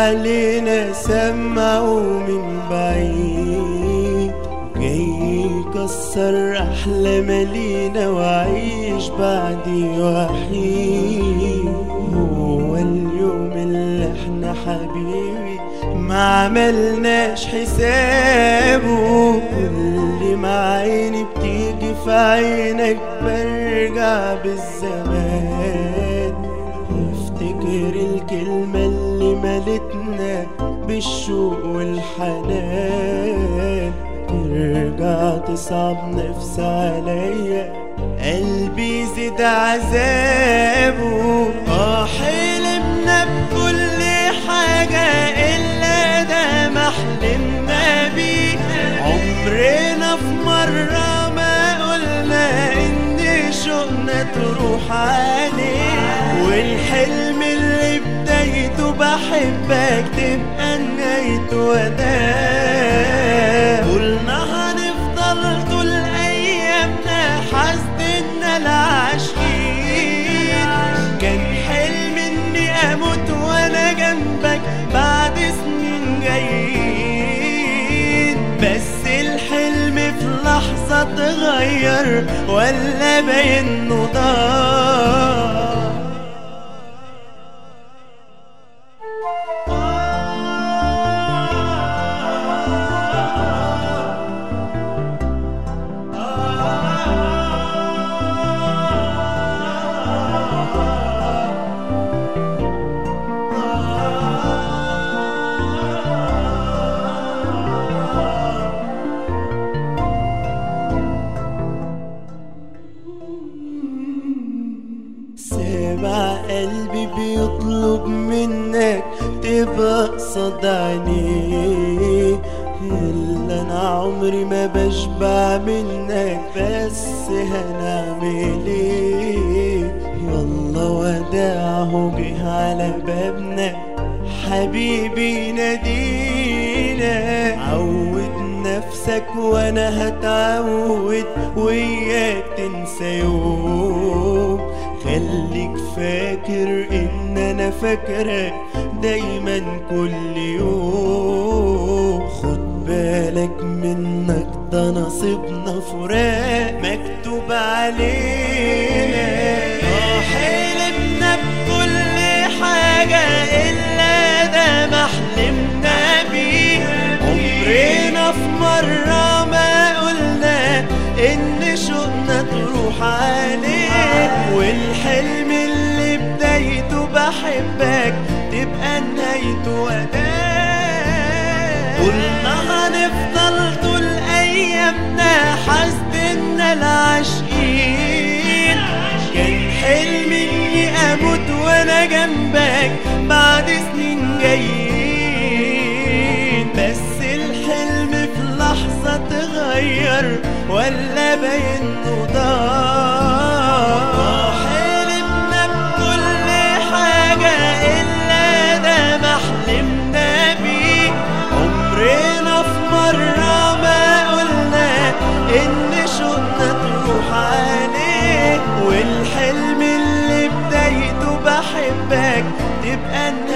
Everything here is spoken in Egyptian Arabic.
علينا سمعوا من بعيد جاي يكسر أحلام لينا وعيش بعدي وحيد هو اليوم اللي احنا حبيبي ما عملناش حسابه كل ما عيني بتيجي في عينك برجع بالزمان وافتكر الكلمة اللي ملتنا بالشوق والحنان ترجع تصعب نفس عليا قلبي زيد عذابه اه حلمنا بكل حاجة إلا ده ما حلمنا بيه عمرنا في مرة ما قلنا إن شوقنا تروح عليه والحلم اللي بدايته بحبك تبقى نهايته وداع قلنا هنفضل طول أيامنا حاسدنا العاشقين كان حلم إني أموت وأنا جنبك بعد سنين جايين بس الحلم في لحظة اتغير ولا باين إنه ضاع سامع قلبي بيطلب منك تبقى قصاد عينيه إلا أنا عمري ما بشبع منك بس هنعمل إيه يلا وداعه جه على بابنا حبيبي نادينا عود نفسك وانا هتعود وياك تنسى يوم خليك فاكر ان انا فاكرك دايما كل يوم خد بالك منك ده نصيبنا فراق مكتوب علينا اه حلمنا بكل حاجة إلا ده ما حلمنا بيه عمرنا في مرة ما قلنا إن شوقنا تروح عليه والحلم اللي بدايته بحبك تبقى نهايته وداع قلنا هنفضل طول أيامنا حاسدنا العاشقين كان حلمي إني أموت وأنا جنبك بعد سنين جايين بس الحلم في لحظة اتغير ولا باين إنه ضاع حلمنا بكل حاجة إلا ده ما حلمنا بيه عمرنا في مرة ما قلنا إن شوقنا تروح عليه والحلم اللي بدايته بحبك تبقى